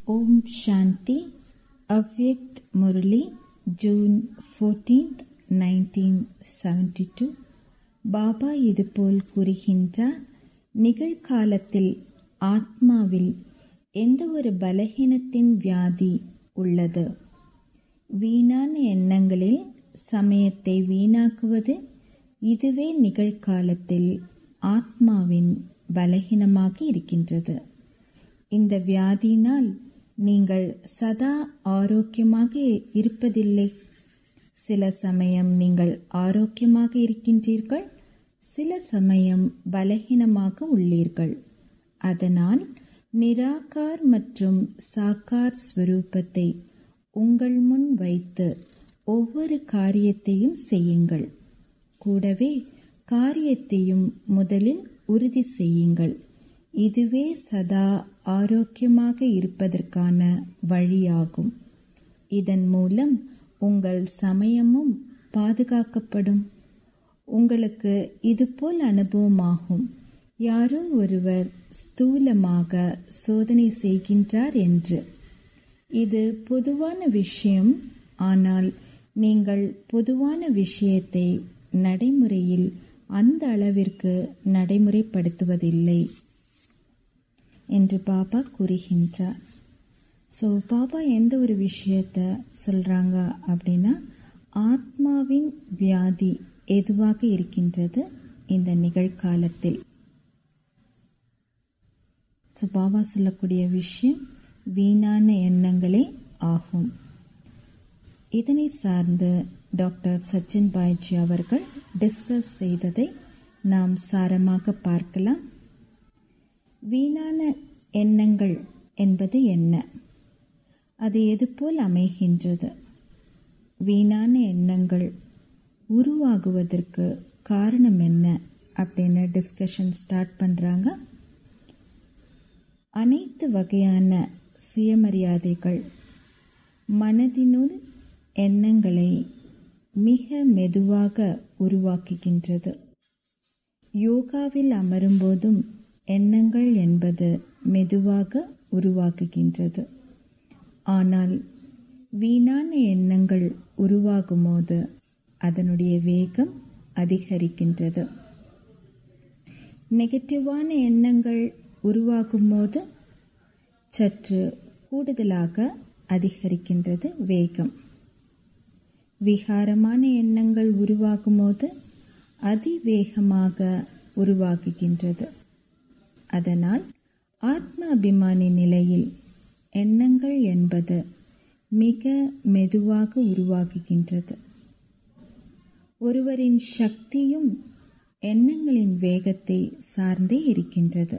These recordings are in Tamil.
ஓம் Shanti Avyakt Murli June fourteenth nineteen seventy two Baba இதுபோல் கூறுகின்றார் நிகழ்காலத்தில் ஆத்மாவில் எந்த ஒரு பலகீனத்தின் வியாதி உள்ளது வீணான எண்ணங்களில் சமயத்தை வீணாக்குவது இதுவே நிகழ்காலத்தில் ஆத்மாவின் பலகீனமாக இருக்கின்றது இந்த வியாதியினால் நீங்கள் சதா ஆரோக்கியமாக இருப்பதில்லை சில சமயம் நீங்கள் ஆரோக்கியமாக இருக்கின்றீர்கள் சில சமயம் பலகீனமாக உள்ளீர்கள் அதனால் நிராகார் மற்றும் சாக்கார் ஸ்வரூபத்தை உங்கள் முன் வைத்து ஒவ்வொரு காரியத்தையும் செய்யுங்கள் கூடவே காரியத்தையும் முதலில் உறுதி செய்யுங்கள் இதுவே சதா ஆரோக்கியமாக இருப்பதற்கான வழியாகும் இதன் மூலம் உங்கள் சமயமும் பாதுகாக்கப்படும் உங்களுக்கு இதுபோல் அனுபவமாகும் யாரோ ஒருவர் ஸ்தூலமாக சோதனை செய்கின்றார் என்று இது பொதுவான விஷயம் ஆனால் நீங்கள் பொதுவான விஷயத்தை நடைமுறையில் அந்த அளவிற்கு நடைமுறைப்படுத்துவதில்லை என்று பாபா கூறுகின்றார் ஸோ பாபா எந்த ஒரு விஷயத்த சொல்கிறாங்க அப்படின்னா ஆத்மாவின் வியாதி எதுவாக இருக்கின்றது இந்த நிகழ்காலத்தில் ஸோ பாபா சொல்லக்கூடிய விஷயம் வீணான எண்ணங்களே ஆகும் இதனை சார்ந்து டாக்டர் சச்சின் பாய்ஜி அவர்கள் டிஸ்கஸ் செய்ததை நாம் சாரமாக பார்க்கலாம் வீணான எண்ணங்கள் என்பது என்ன அது எதுபோல் அமைகின்றது வீணான எண்ணங்கள் உருவாகுவதற்கு காரணம் என்ன அப்படின்னு டிஸ்கஷன் ஸ்டார்ட் பண்ணுறாங்க அனைத்து வகையான சுயமரியாதைகள் மனதினுள் எண்ணங்களை மிக மெதுவாக உருவாக்குகின்றது யோகாவில் அமரும்போதும் எண்ணங்கள் என்பது மெதுவாக உருவாக்குகின்றது ஆனால் வீணான எண்ணங்கள் உருவாகும்போது அதனுடைய வேகம் அதிகரிக்கின்றது நெகட்டிவான எண்ணங்கள் உருவாகும்போது சற்று கூடுதலாக அதிகரிக்கின்றது வேகம் விகாரமான எண்ணங்கள் உருவாகும்போது அதிவேகமாக உருவாகுகின்றது அதனால் ஆத்ம அபிமானி நிலையில் எண்ணங்கள் என்பது மிக மெதுவாக உருவாகுகின்றது ஒருவரின் சக்தியும் எண்ணங்களின் வேகத்தை சார்ந்தே இருக்கின்றது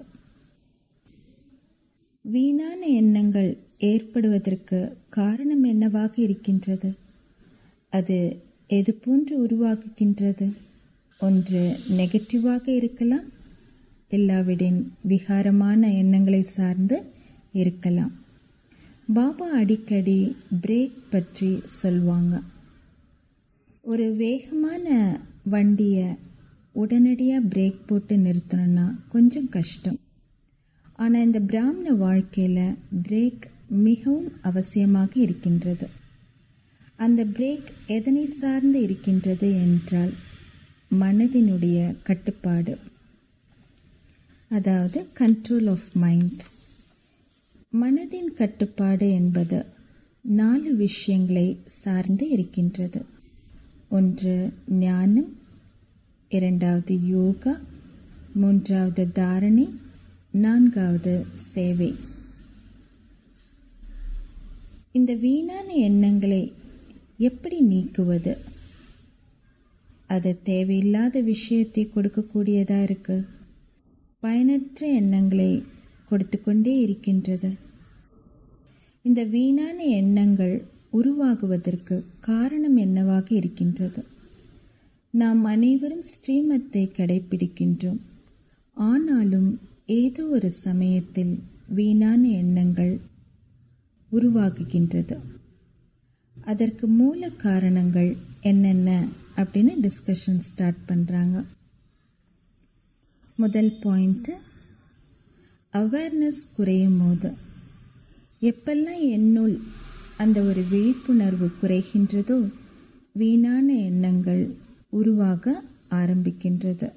வீணான எண்ணங்கள் ஏற்படுவதற்கு காரணம் என்னவாக இருக்கின்றது அது எது போன்று உருவாக்குகின்றது ஒன்று நெகட்டிவாக இருக்கலாம் இல்லாவிடின் விகாரமான எண்ணங்களை சார்ந்து இருக்கலாம் பாபா அடிக்கடி பிரேக் பற்றி சொல்வாங்க ஒரு வேகமான வண்டியை உடனடியாக பிரேக் போட்டு நிறுத்தணும்னா கொஞ்சம் கஷ்டம் ஆனால் இந்த பிராமண வாழ்க்கையில் பிரேக் மிகவும் அவசியமாக இருக்கின்றது அந்த பிரேக் எதனை சார்ந்து இருக்கின்றது என்றால் மனதினுடைய கட்டுப்பாடு அதாவது கண்ட்ரோல் ஆஃப் மைண்ட் மனதின் கட்டுப்பாடு என்பது நாலு விஷயங்களை சார்ந்து இருக்கின்றது ஒன்று ஞானம் இரண்டாவது யோகா மூன்றாவது தாரணை நான்காவது சேவை இந்த வீணான எண்ணங்களை எப்படி நீக்குவது அது தேவையில்லாத விஷயத்தை கொடுக்கக்கூடியதா இருக்கு பயனற்ற எண்ணங்களை கொடுத்து கொண்டே இருக்கின்றது இந்த வீணான எண்ணங்கள் உருவாகுவதற்கு காரணம் என்னவாக இருக்கின்றது நாம் அனைவரும் ஸ்ரீமத்தை கடைபிடிக்கின்றோம் ஆனாலும் ஏதோ ஒரு சமயத்தில் வீணான எண்ணங்கள் உருவாகுகின்றது அதற்கு மூல காரணங்கள் என்னென்ன அப்படின்னு டிஸ்கஷன் ஸ்டார்ட் பண்ணுறாங்க முதல் பாயிண்ட்டு அவேர்னஸ் குறையும் போது எப்பெல்லாம் என்னுள் அந்த ஒரு விழிப்புணர்வு குறைகின்றதோ வீணான எண்ணங்கள் உருவாக ஆரம்பிக்கின்றது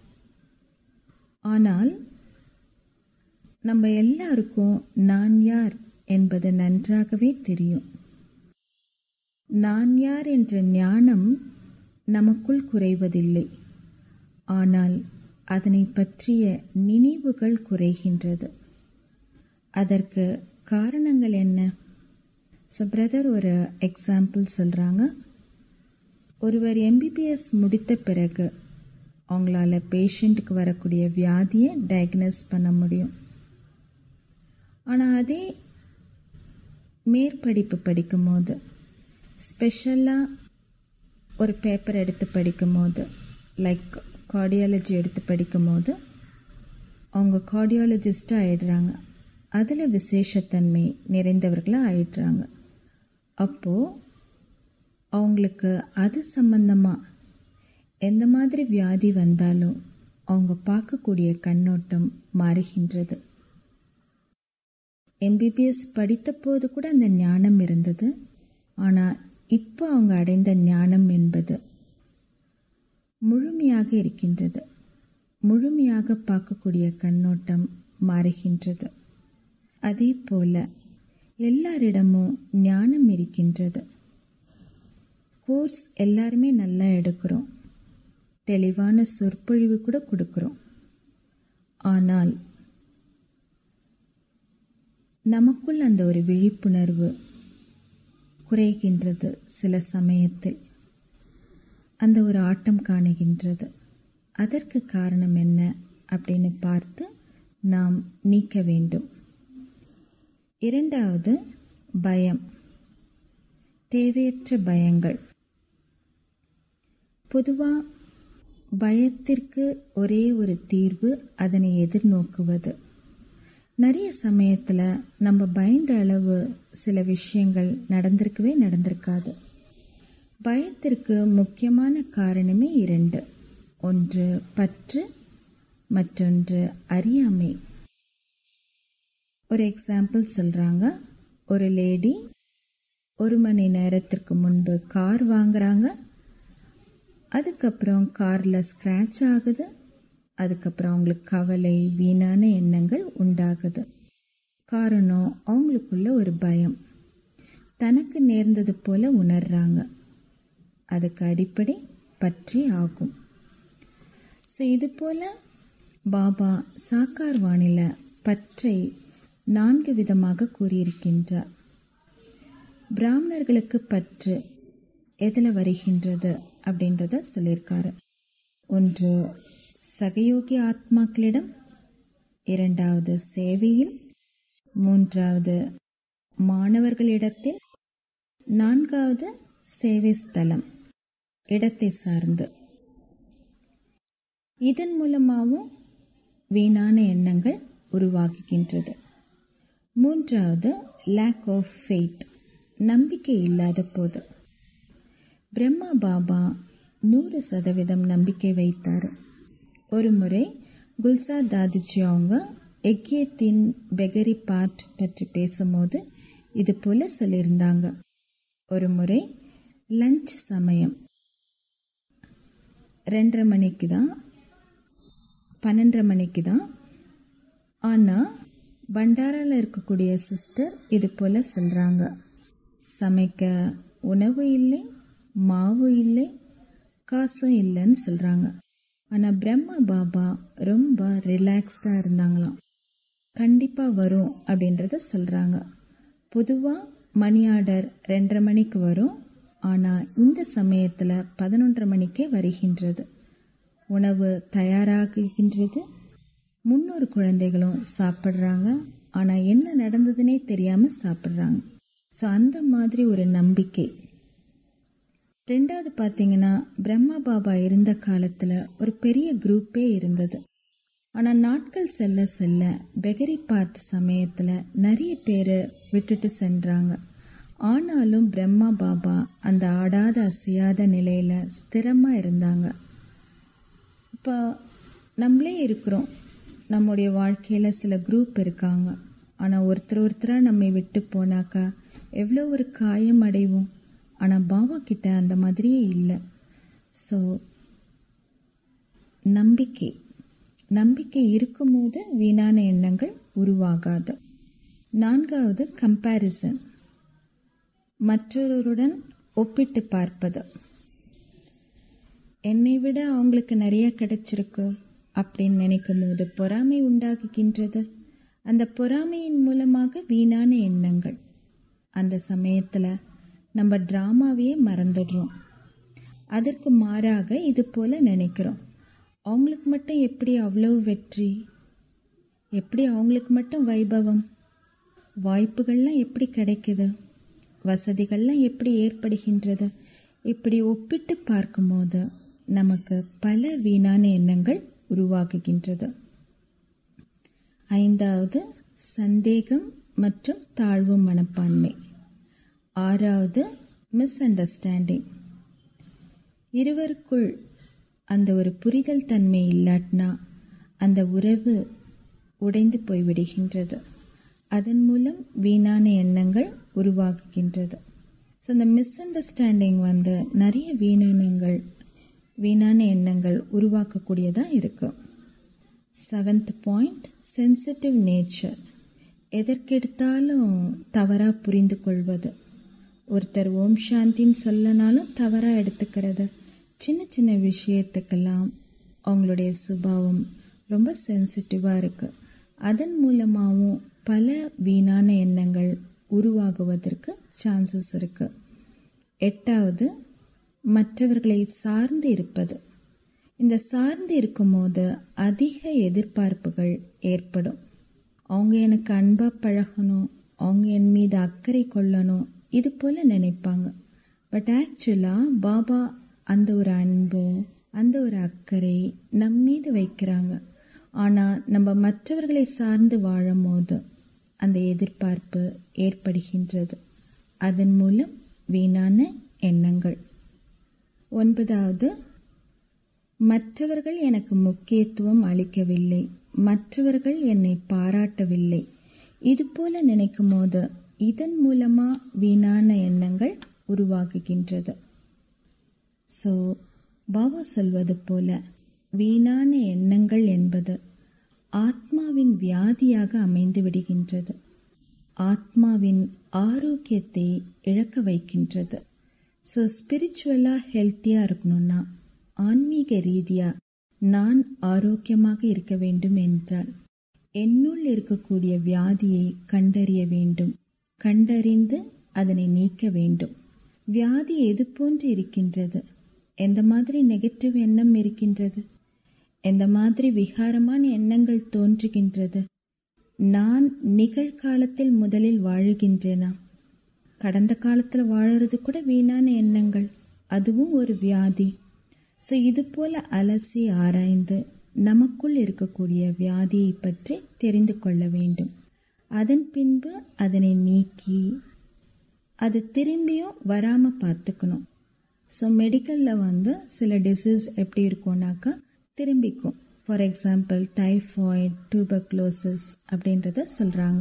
ஆனால் நம்ம எல்லாருக்கும் நான் யார் என்பது நன்றாகவே தெரியும் நான் யார் என்ற ஞானம் நமக்குள் குறைவதில்லை ஆனால் அதனை பற்றிய நினைவுகள் குறைகின்றது அதற்கு காரணங்கள் என்ன ஸோ பிரதர் ஒரு எக்ஸாம்பிள் சொல்கிறாங்க ஒருவர் எம்பிபிஎஸ் முடித்த பிறகு அவங்களால பேஷண்ட்டுக்கு வரக்கூடிய வியாதியை டயக்னோஸ் பண்ண முடியும் ஆனால் அதே மேற்படிப்பு படிக்கும்போது ஸ்பெஷலாக ஒரு பேப்பர் எடுத்து படிக்கும்போது லைக் கார்டியாலஜி எடுத்து படிக்கும்போது அவங்க கார்டியாலஜிஸ்ட்டாக ஆயிடுறாங்க அதில் விசேஷத்தன்மை நிறைந்தவர்களாக ஆயிடுறாங்க அப்போது அவங்களுக்கு அது சம்பந்தமாக எந்த மாதிரி வியாதி வந்தாலும் அவங்க பார்க்கக்கூடிய கண்ணோட்டம் மாறுகின்றது எம்பிபிஎஸ் படித்த போது கூட அந்த ஞானம் இருந்தது ஆனால் இப்போ அவங்க அடைந்த ஞானம் என்பது முழுமையாக இருக்கின்றது முழுமையாக பார்க்கக்கூடிய கண்ணோட்டம் மாறுகின்றது அதே போல எல்லாரிடமும் ஞானம் இருக்கின்றது கோர்ஸ் எல்லாருமே நல்லா எடுக்கிறோம் தெளிவான சொற்பொழிவு கூட கொடுக்குறோம் ஆனால் நமக்குள் அந்த ஒரு விழிப்புணர்வு குறைகின்றது சில சமயத்தில் அந்த ஒரு ஆட்டம் காணுகின்றது அதற்கு காரணம் என்ன அப்படின்னு பார்த்து நாம் நீக்க வேண்டும் இரண்டாவது பயம் தேவையற்ற பயங்கள் பொதுவாக பயத்திற்கு ஒரே ஒரு தீர்வு அதனை எதிர்நோக்குவது நிறைய சமயத்தில் நம்ம பயந்த அளவு சில விஷயங்கள் நடந்திருக்கவே நடந்திருக்காது பயத்திற்கு முக்கியமான காரணமே இரண்டு ஒன்று பற்று மற்றொன்று அறியாமை ஒரு எக்ஸாம்பிள் சொல்கிறாங்க ஒரு லேடி ஒரு மணி நேரத்திற்கு முன்பு கார் வாங்குறாங்க அதுக்கப்புறம் காரில் ஸ்க்ராட்ச் ஆகுது அதுக்கப்புறம் அவங்களுக்கு கவலை வீணான எண்ணங்கள் உண்டாகுது காரணம் அவங்களுக்குள்ள ஒரு பயம் தனக்கு நேர்ந்தது போல உணர்றாங்க அதுக்கு அடிப்படை பற்றி ஆகும் ஸோ இது போல பாபா சாக்கார் வானில பற்றை நான்கு விதமாக கூறியிருக்கின்றார் பிராமணர்களுக்கு பற்று எதில் வருகின்றது அப்படின்றத சொல்லியிருக்காரு ஒன்று சகயோகி ஆத்மாக்களிடம் இரண்டாவது சேவையில் மூன்றாவது மாணவர்களிடத்தில் நான்காவது சேவை ஸ்தலம் இடத்தை சார்ந்து இதன் மூலமாகவும் வீணான எண்ணங்கள் உருவாகுகின்றது மூன்றாவது லேக் ஆஃப் ஃபெய்த் நம்பிக்கை இல்லாத போது பிரம்மா பாபா நூறு சதவீதம் நம்பிக்கை வைத்தார் ஒரு முறை குல்சா தாதிஜி அவங்க எக்கியத்தின் பெகரி பாட் பற்றி பேசும்போது இது போல சொல்லியிருந்தாங்க ஒரு முறை லஞ்ச் சமயம் ரெண்டரை மணிக்கு தான் பன்னெண்டரை மணிக்கு தான் ஆனால் பண்டாராவில் இருக்கக்கூடிய சிஸ்டர் இது போல் சொல்கிறாங்க சமைக்க உணவு இல்லை மாவு இல்லை காசும் இல்லைன்னு சொல்கிறாங்க ஆனால் பிரம்மா பாபா ரொம்ப ரிலாக்ஸ்டாக இருந்தாங்களாம் கண்டிப்பாக வரும் அப்படின்றத சொல்கிறாங்க பொதுவாக மணி ஆர்டர் ரெண்டரை மணிக்கு வரும் ஆனால் இந்த சமயத்தில் பதினொன்றரை மணிக்கே வருகின்றது உணவு தயாராகுகின்றது முன்னொரு குழந்தைகளும் சாப்பிட்றாங்க ஆனால் என்ன நடந்ததுன்னே தெரியாமல் சாப்பிட்றாங்க ஸோ அந்த மாதிரி ஒரு நம்பிக்கை ரெண்டாவது பார்த்தீங்கன்னா பிரம்மா பாபா இருந்த காலத்தில் ஒரு பெரிய குரூப்பே இருந்தது ஆனால் நாட்கள் செல்ல செல்ல பெகரி பார்ட் சமயத்தில் நிறைய பேர் விட்டுட்டு சென்றாங்க ஆனாலும் பிரம்மா பாபா அந்த ஆடாத அசையாத நிலையில் ஸ்திரமாக இருந்தாங்க இப்போ நம்மளே இருக்கிறோம் நம்முடைய வாழ்க்கையில் சில குரூப் இருக்காங்க ஆனால் ஒருத்தர் ஒருத்தராக நம்மை விட்டு போனாக்கா எவ்வளோ ஒரு காயம் அடைவோம் ஆனால் பாபா கிட்ட அந்த மாதிரியே இல்லை ஸோ நம்பிக்கை நம்பிக்கை இருக்கும்போது வீணான எண்ணங்கள் உருவாகாது நான்காவது கம்பேரிசன் மற்றொருவருடன் ஒப்பிட்டு பார்ப்பது என்னை விட அவங்களுக்கு நிறைய கிடைச்சிருக்கு அப்படின்னு நினைக்கும் போது பொறாமை உண்டாகுகின்றது அந்த பொறாமையின் மூலமாக வீணான எண்ணங்கள் அந்த சமயத்தில் நம்ம ட்ராமாவையே மறந்துடுறோம் அதற்கு மாறாக இது போல் நினைக்கிறோம் அவங்களுக்கு மட்டும் எப்படி அவ்வளோ வெற்றி எப்படி அவங்களுக்கு மட்டும் வைபவம் வாய்ப்புகள்லாம் எப்படி கிடைக்குது வசதிகள்லாம் எப்படி ஏற்படுகின்றது இப்படி ஒப்பிட்டு பார்க்கும்போது நமக்கு பல வீணான எண்ணங்கள் உருவாகுகின்றது ஐந்தாவது சந்தேகம் மற்றும் தாழ்வு மனப்பான்மை ஆறாவது மிஸ் அண்டர்ஸ்டாண்டிங் இருவருக்குள் அந்த ஒரு புரிதல் தன்மை இல்லாட்டினா அந்த உறவு உடைந்து போய்விடுகின்றது அதன் மூலம் வீணான எண்ணங்கள் உருவாகுகின்றது ஸோ அந்த மிஸ் அண்டர்ஸ்டாண்டிங் வந்து நிறைய வீணானங்கள் வீணான எண்ணங்கள் உருவாக்கக்கூடியதாக இருக்கும் செவன்த் பாயிண்ட் சென்சிட்டிவ் நேச்சர் எதற்கெடுத்தாலும் தவறாக புரிந்து கொள்வது ஒருத்தர் ஓம் சாந்தின்னு சொல்லனாலும் தவறாக எடுத்துக்கிறது சின்ன சின்ன விஷயத்துக்கெல்லாம் அவங்களுடைய சுபாவம் ரொம்ப சென்சிட்டிவாக இருக்குது அதன் மூலமாகவும் பல வீணான எண்ணங்கள் உருவாகுவதற்கு சான்சஸ் இருக்குது எட்டாவது மற்றவர்களை சார்ந்து இருப்பது இந்த சார்ந்து இருக்கும்போது அதிக எதிர்பார்ப்புகள் ஏற்படும் அவங்க எனக்கு அன்பாக பழகணும் அவங்க என் மீது அக்கறை கொள்ளணும் இது போல் நினைப்பாங்க பட் ஆக்சுவலாக பாபா அந்த ஒரு அன்பு அந்த ஒரு அக்கறை நம் மீது வைக்கிறாங்க ஆனால் நம்ம மற்றவர்களை சார்ந்து வாழும் போது அந்த எதிர்பார்ப்பு ஏற்படுகின்றது அதன் மூலம் வீணான எண்ணங்கள் ஒன்பதாவது மற்றவர்கள் எனக்கு முக்கியத்துவம் அளிக்கவில்லை மற்றவர்கள் என்னை பாராட்டவில்லை இது போல நினைக்கும் போது இதன் மூலமா வீணான எண்ணங்கள் உருவாகுகின்றது ஸோ பாபா சொல்வது போல வீணான எண்ணங்கள் என்பது ஆத்மாவின் வியாதியாக அமைந்து விடுகின்றது ஆத்மாவின் ஆரோக்கியத்தை இழக்க வைக்கின்றது ஸோ ஸ்பிரிச்சுவலாக ஹெல்த்தியாக இருக்கணும்னா ஆன்மீக ரீதியாக நான் ஆரோக்கியமாக இருக்க வேண்டும் என்றால் என்னுள் இருக்கக்கூடிய வியாதியை கண்டறிய வேண்டும் கண்டறிந்து அதனை நீக்க வேண்டும் வியாதி எது போன்று இருக்கின்றது எந்த மாதிரி நெகட்டிவ் எண்ணம் இருக்கின்றது எந்த மாதிரி விகாரமான எண்ணங்கள் தோன்றுகின்றது நான் நிகழ்காலத்தில் முதலில் வாழுகின்றேனா கடந்த காலத்தில் வாழறது கூட வீணான எண்ணங்கள் அதுவும் ஒரு வியாதி ஸோ இது போல அலசி ஆராய்ந்து நமக்குள் இருக்கக்கூடிய வியாதியை பற்றி தெரிந்து கொள்ள வேண்டும் அதன் பின்பு அதனை நீக்கி அது திரும்பியும் வராமல் பார்த்துக்கணும் ஸோ மெடிக்கலில் வந்து சில டிசீஸ் எப்படி இருக்கும்னாக்கா திரும்பிக்கும் ஃபார் எக்ஸாம்பிள் டைஃபாய்ட் டியூபக்ளோசிஸ் அப்படின்றத சொல்கிறாங்க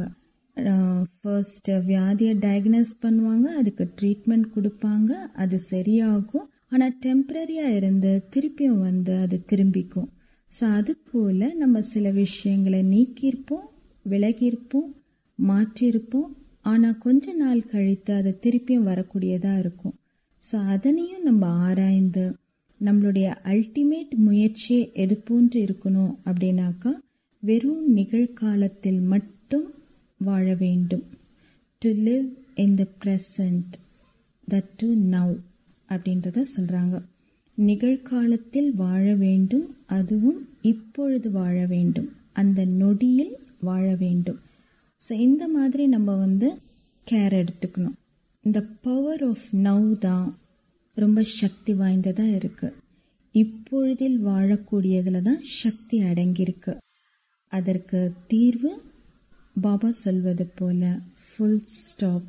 ஃபர்ஸ்ட் வியாதியை டயக்னோஸ் பண்ணுவாங்க அதுக்கு ட்ரீட்மெண்ட் கொடுப்பாங்க அது சரியாகும் ஆனால் டெம்ப்ரரியாக இருந்து திருப்பியும் வந்து அது திரும்பிக்கும் ஸோ அது போல் நம்ம சில விஷயங்களை நீக்கியிருப்போம் விலகியிருப்போம் மாற்றியிருப்போம் ஆனால் கொஞ்ச நாள் கழித்து அது திருப்பியும் வரக்கூடியதாக இருக்கும் ஸோ அதனையும் நம்ம ஆராய்ந்து நம்மளுடைய அல்டிமேட் முயற்சியே எது போன்று இருக்கணும் அப்படின்னாக்கா வெறும் நிகழ்காலத்தில் மட்டும் வாழ வேண்டும் to live in the present that to now அப்படின்றத சொல்கிறாங்க நிகழ்காலத்தில் வாழ வேண்டும் அதுவும் இப்பொழுது வாழ வேண்டும் அந்த நொடியில் வாழ வேண்டும் ஸோ இந்த மாதிரி நம்ம வந்து கேர் எடுத்துக்கணும் இந்த பவர் ஆஃப் நவ் தான் ரொம்ப சக்தி வாய்ந்ததாக இருக்குது இப்பொழுதில் வாழக்கூடியதில் தான் சக்தி அடங்கியிருக்கு அதற்கு தீர்வு பாபா சொல்வது போல ஃபுல் ஸ்டாப்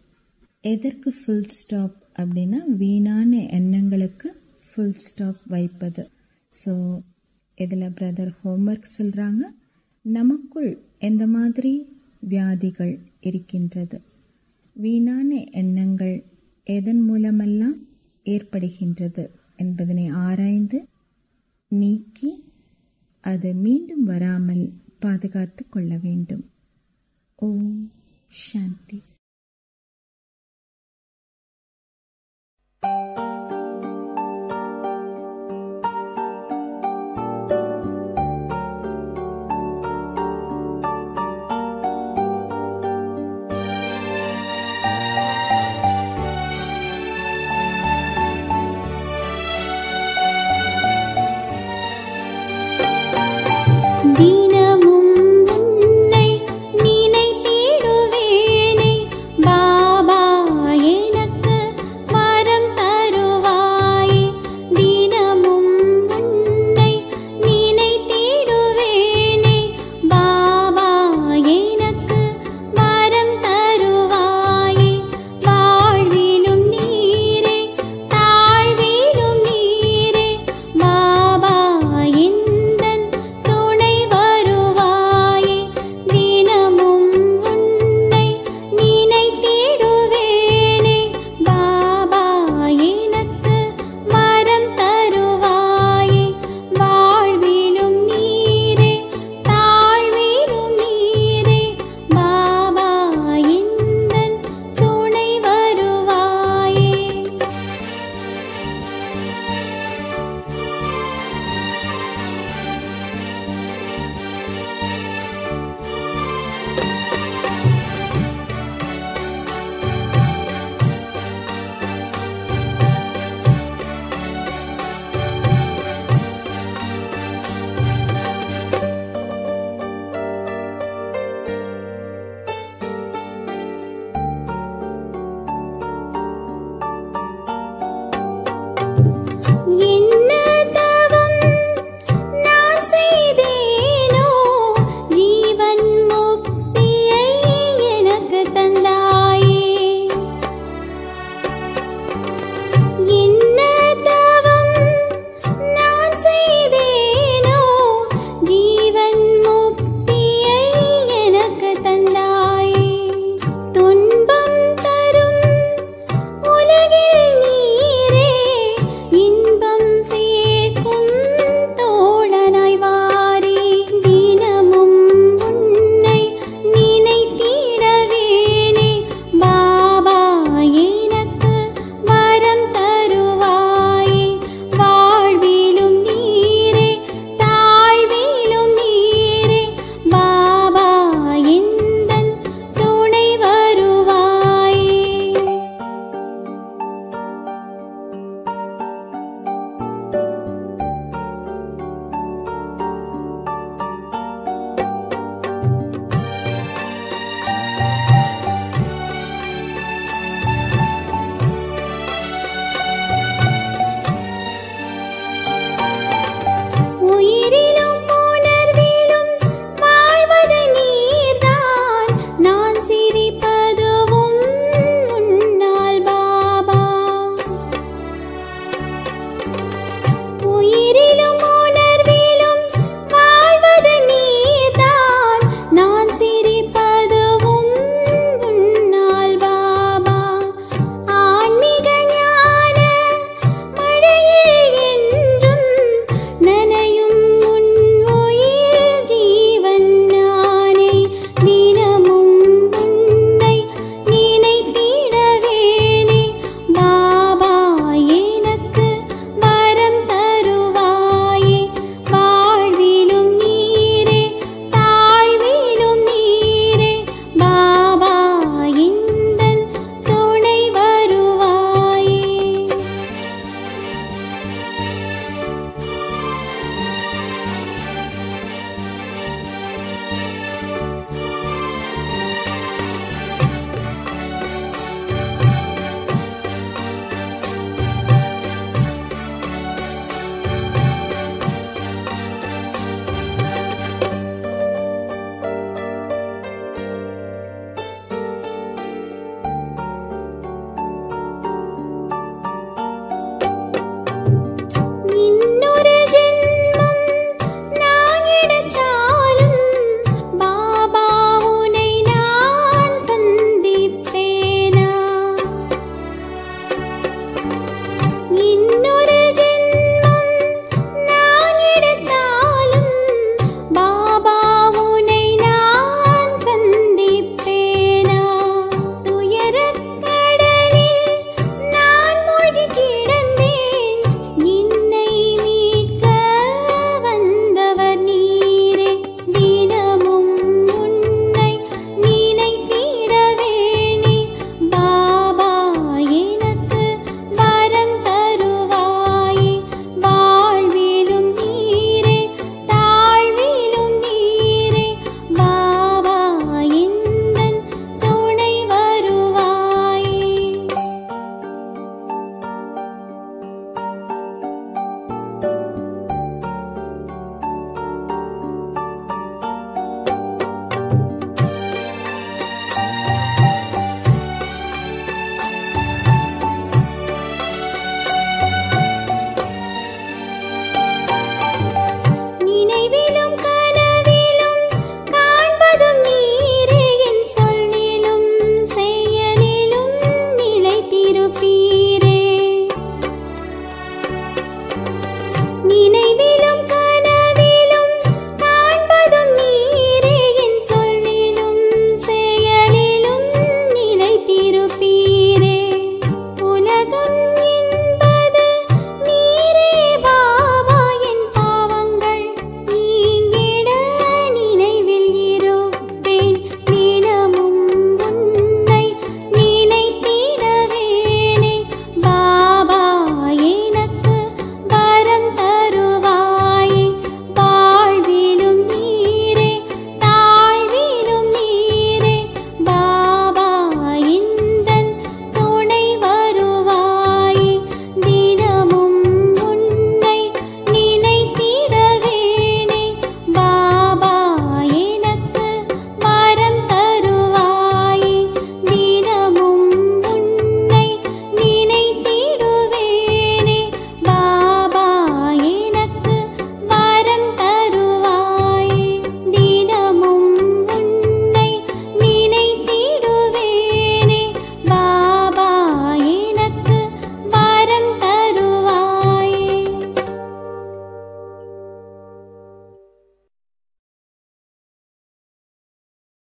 எதற்கு ஃபுல் ஸ்டாப் அப்படின்னா வீணான எண்ணங்களுக்கு ஃபுல் ஸ்டாப் வைப்பது ஸோ இதில் பிரதர் ஹோம்ஒர்க் சொல்கிறாங்க நமக்குள் எந்த மாதிரி வியாதிகள் இருக்கின்றது வீணான எண்ணங்கள் எதன் மூலமெல்லாம் ஏற்படுகின்றது என்பதனை ஆராய்ந்து நீக்கி அது மீண்டும் வராமல் பாதுகாத்து கொள்ள வேண்டும் ஓம் சாந்தி